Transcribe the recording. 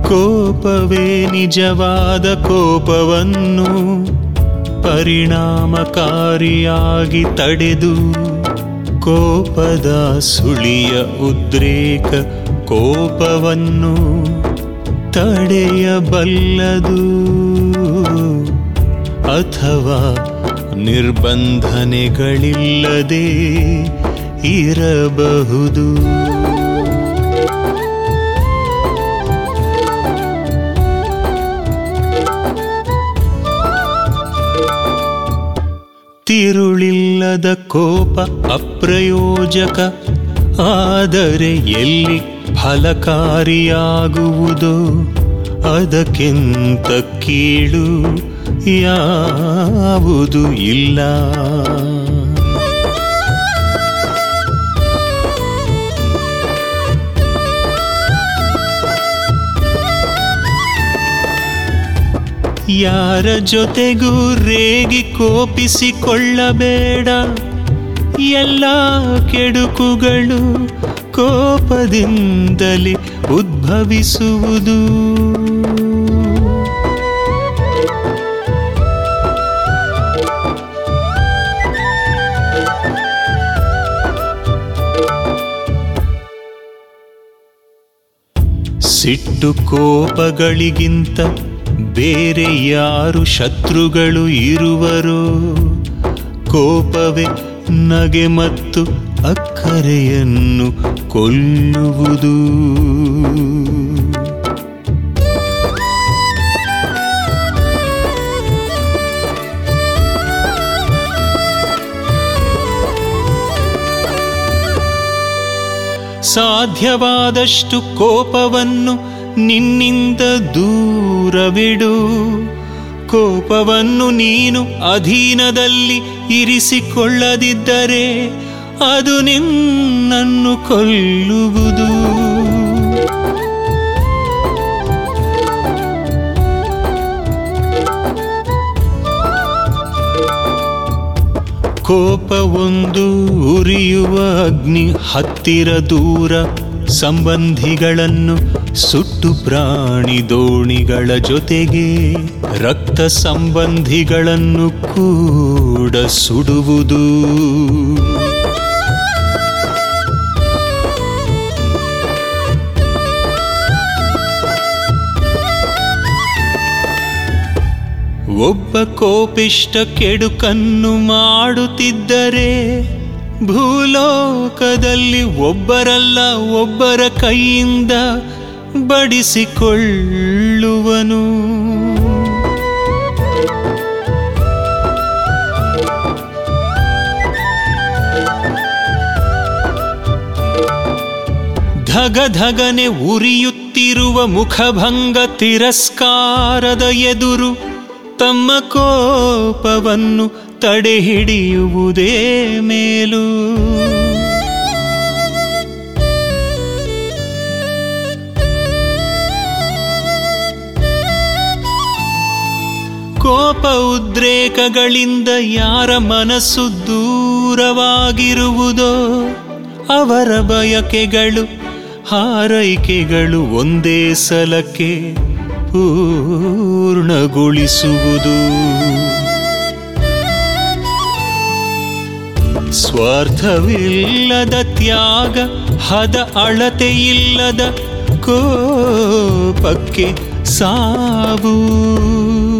ಕೋಪವೇ ನಿಜವಾದ ಕೋಪವನ್ನು ಪರಿಣಾಮಕಾರಿಯಾಗಿ ತಡೆದು ಕೋಪದ ಸುಳಿಯ ಉದ್ರೇಕ ಕೋಪವನ್ನು ತಡೆಯಬಲ್ಲದು ಅಥವಾ ನಿರ್ಬಂಧನೆಗಳಿಲ್ಲದೆ ಇರಬಹುದು ತಿರುಳಿಲ್ಲದ ಕೋಪ ಅಪ್ರಯೋಜಕ ಆದರೆ ಎಲ್ಲಿ ಫಲಕಾರಿಯಾಗುವುದೋ ಅದಕ್ಕಿಂತ ಕೀಳು ಯಾವುದು ಇಲ್ಲ ಯಾರ ಜೊತೆಗೂ ರೇಗಿ ಕೋಪಿಸಿಕೊಳ್ಳಬೇಡ ಎಲ್ಲ ಕೆಡುಕುಗಳು ಕೋಪದಿಂದಲೇ ಉದ್ಭವಿಸುವುದು ಸಿಟ್ಟು ಕೋಪಗಳಿಗಿಂತ ಬೇರೆ ಯಾರು ಶತ್ರುಗಳು ಇರುವರೋ ಕೋಪವೇ ನಗೆ ಮತ್ತು ಅಕ್ಕರೆಯನ್ನು ಕೊಲ್ಲುವುದು ಸಾಧ್ಯವಾದಷ್ಟು ಕೋಪವನ್ನು ನಿನ್ನಿಂದ ದೂರವಿಡು ಕೋಪವನ್ನು ನೀನು ಅಧೀನದಲ್ಲಿ ಇರಿಸಿಕೊಳ್ಳದಿದ್ದರೆ ಅದು ನಿನ್ನನ್ನು ಕೊಲ್ಲುವುದು ಕೋಪ ಒಂದು ಉರಿಯುವ ಅಗ್ನಿ ಹತ್ತಿರ ದೂರ ಸಂಬಂಧಿಗಳನ್ನು ಸುಟ್ಟು ಪ್ರಾಣಿ ದೋಣಿಗಳ ಜೊತೆಗೆ ರಕ್ತ ಸಂಬಂಧಿಗಳನ್ನು ಕೂಡ ಸುಡುವುದು ಒಬ್ಬ ಕೋಪಿಷ್ಟ ಕೆಡುಕನ್ನು ಮಾಡುತ್ತಿದ್ದರೆ ಭೂಲೋಕದಲ್ಲಿ ಒಬ್ಬರಲ್ಲ ಒಬ್ಬರ ಕೈಯಿಂದ ಬಡಿಸಿಕೊಳ್ಳುವನು ಧಗ ಧಗನೆ ಉರಿಯುತ್ತಿರುವ ಮುಖಭಂಗ ತಿರಸ್ಕಾರದ ಎದುರು ತಮ್ಮ ಕೋಪವನ್ನು ತಡೆ ಹಿಡಿಯುವುದೇ ಮೇಲು ಕೋಪ ಉದ್ರೇಕಗಳಿಂದ ಯಾರ ಮನಸ್ಸು ದೂರವಾಗಿರುವುದೋ ಅವರ ಬಯಕೆಗಳು ಹಾರೈಕೆಗಳು ಒಂದೇ ಸಲಕ್ಕೆ ಪೂರ್ಣಗೊಳಿಸುವುದು ಸ್ವಾರ್ಥವಿಲ್ಲದ ತ್ಯಾಗ ಹದ ಅಳತೆಯಿಲ್ಲದ ಕೋಪಕ್ಕೆ ಸಾವು